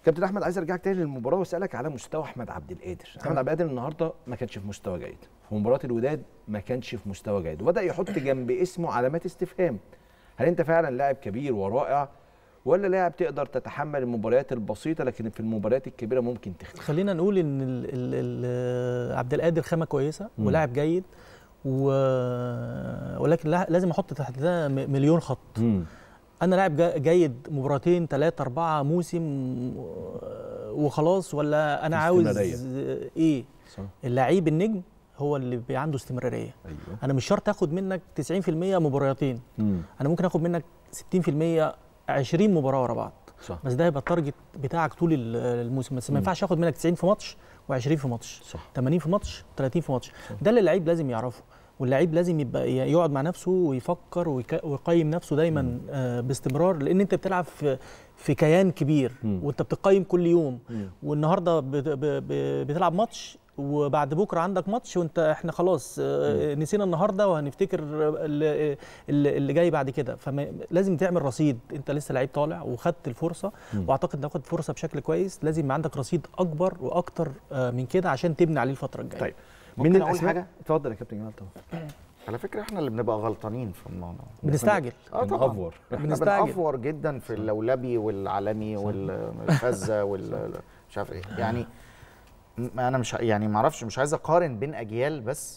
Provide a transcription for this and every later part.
كابتن احمد عايز ارجعك تاني للمباراه واسالك على مستوى احمد عبد القادر احمد عبد القادر النهارده ما كانش في مستوى جيد في مباراه الوداد ما كانش في مستوى جيد وبدا يحط جنب اسمه علامات استفهام هل انت فعلا لاعب كبير ورائع ولا لاعب تقدر تتحمل المباريات البسيطه لكن في المباريات الكبيره ممكن تختلف خلينا نقول ان ال ال ال عبد القادر خامه كويسه مم. ولاعب جيد و... ولكن لا- لازم احط تحت ده م- مليون خط مم. انا لاعب جا- جيد مباراتين ثلاثة أربعة موسم آه، وخلاص ولا انا عاوز استمرارية. آه، ايه صح اللعيب النجم هو اللي بي- عنده استمراريه ايوه انا مش شرط اخد منك 90% مباراتين مم. انا ممكن اخد منك 60% 20 مباراه ورا بعض صح بس ده هيبقى التارجت بتاعك طول ال- الموسم بس ما مم. ينفعش اخد منك 90 في ماتش و20 في ماتش صح 80 في ماتش 30 في ماتش صح. ده اللي اللعيب لازم يعرفه واللعيب لازم يبقى ي- يقعد مع نفسه ويفكر ويك- ويقيم نفسه دايما آه، باستمرار لان انت بتلعب في في كيان كبير مم. وانت بتقيم كل يوم مم. والنهارده بت- ب- ب- بتلعب ماتش وبعد بكره عندك ماتش وانت احنا خلاص آه، نسينا النهارده وهنفتكر اللي, اللي اللي جاي بعد كده فلازم تعمل رصيد انت لسه لعيب طالع وخدت الفرصه مم. واعتقد تاخد فرصه بشكل كويس لازم يبقى عندك رصيد اكبر واكتر آه، من كده عشان تبني عليه الفتره الجايه طيب ممكن من أقول الأسماء- حاجة؟ اتفضل يا كابتن جمال طبعا على فكره احنا اللي بنبقى غلطانين في الموضوع بنستعجل اه طبعا بنأفور. احنا بنستعجل. بنأفور جدا في اللولبي والعالمي والفزه وال مش عارف ايه يعني م- انا مش ع- يعني ما اعرفش مش عايز اقارن بين اجيال بس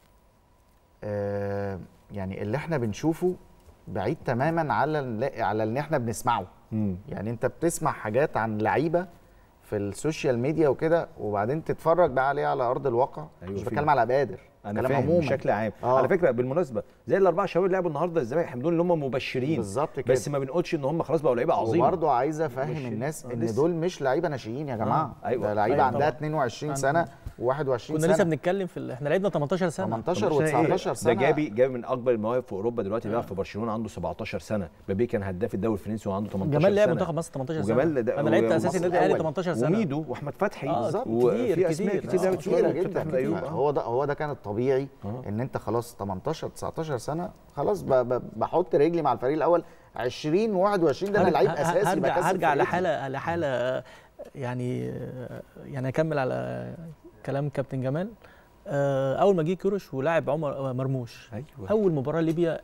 آه يعني اللي احنا بنشوفه بعيد تماما على ال- على اللي احنا بنسمعه مم. يعني انت بتسمع حاجات عن لعيبه في السوشيال ميديا وكده وبعدين تتفرج بقى عليها على ارض الواقع أيوة مش في- بتكلم على ابادر انا كلام فاهم عموما بشكل عام آه. على فكره بالمناسبه زي الاربعه شباب اللي لعبوا النهارده الزمالك حمدون اللي هم مبشرين بالظبط كده بس ما بنقولش ان هم خلاص بقوا لعيبه عظيمه وبرضه عايز افهم مش- الناس آه، ان لسه. دول مش لعيبه ناشئين يا جماعه آه، أيوة. ده لعيبه أيوة عندها طبعا. 22 سنه و21 سنه كنا لسه بنتكلم في ال- احنا لعبنا 18 سنه 18 طب مش أنا إيه؟ و19 سنه ده جابي جابي من اكبر المواهب في اوروبا دلوقتي بيلعب في برشلونه عنده 17 سنه بابي كان هداف الدوري الفرنسي وعنده 18 جمال لعب سنه منتخب مصر 18 سنه وجمال ده انا لعبت و- اساسي ومصر النادي الاهلي الأول. 18 سنه وميدو واحمد فتحي آه، بالظبط. وفي كتير، اسماء كتير. كتير آه، لعبت كتيره شوية، جدا فتحي ايوب آه. هو ده هو ده كان الطبيعي آه. ان انت خلاص 18 19 سنه خلاص ب- ب- بحط رجلي مع الفريق الاول 20 و21 ده انا لعيب هرجع- اساسي هرجع بكسب هرجع فرقتي. لحاله لحاله آه، يعني آه، يعني اكمل على كلام كابتن جمال آه، اول ما جه كيروش ولاعب عمر آه، مرموش ايوه اول مباراه ليبيا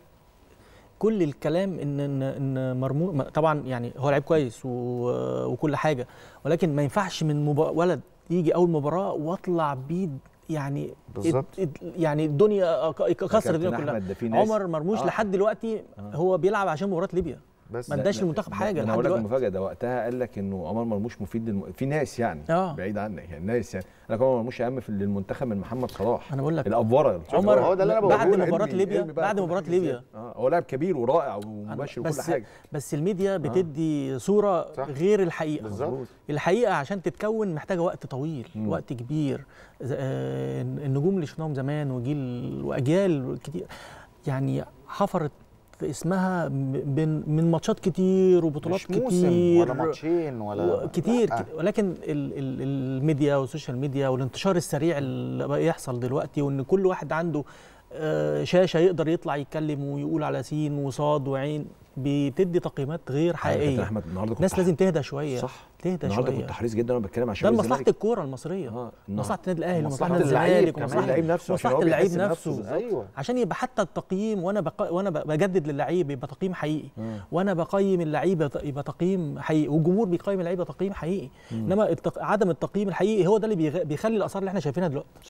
كل الكلام ان ان ان مرموش طبعا يعني هو لعيب كويس و- وكل حاجه ولكن ما ينفعش من مبا... ولد يجي اول مباراه واطلع بيه يعني بالظبط. اد- اد- يعني الدنيا ك- كسر كابتن الدنيا كلها أحمد ده في ناس- عمر مرموش آه. لحد دلوقتي آه. هو بيلعب عشان مباراه ليبيا بس ما لا، اداش لا، للمنتخب ده- حاجه ده انا لحد هقول لك دلوقتي المفاجاه ده وقتها قال لك انه عمر مرموش مفيد للم... في ناس يعني آه. بعيد عنك يعني ناس يعني قال لك عمر مرموش اهم في للمنتخب من محمد صلاح انا بقول لك الافوره عمر هو ده اللي أنا بعد بقوله. مباراه ارمي- ليبيا ارمي بقى بعد كل مباراه حاجة ليبيا إزاي. اه هو لاعب كبير ورائع أنا- ومباشر وكل بس حاجه بس الميديا بتدي صوره صح. غير الحقيقه بالظبط. الحقيقه عشان تتكون محتاجه وقت طويل مم. وقت كبير ز- آه، النجوم اللي شفناهم زمان وجيل واجيال كتير يعني حفرت في اسمها م- من من ماتشات كتير وبطولات مش موسم كتير ولا ماتشين ولا كتير لأ. ولكن ال ال الميديا والسوشيال ميديا والانتشار السريع اللي بقى يحصل دلوقتي وان كل واحد عنده آه، شاشه يقدر يطلع يتكلم ويقول على سين وصاد وعين بتدي تقييمات غير كابتن حقيقيه احمد النهارده كنت الناس ح- لازم تهدى شويه صح تهدى النهارده شويه كنت حريص جدا وانا بتكلم ده عشان لمصلحه الكوره المصريه اه مصلحه النادي الاهلي ومصلحة ومصلحه اللعيب الزمالك كمان. ومصلحه اللعيب نفسه عشان مصلحه هو اللعيب بيحس نفسه بالظبط. ايوه عشان يبقى حتى التقييم وانا بق... وانا ب- بجدد للعيب يبقى تقييم حقيقي مم. وانا بقيم اللعيبه ت- يبقى تقييم حقيقي والجمهور بيقيم اللعيبه تقييم حقيقي انما التق... عدم التقييم الحقيقي هو ده اللي بيغ... بيخلي الاثار اللي احنا شايفينها دلوقتي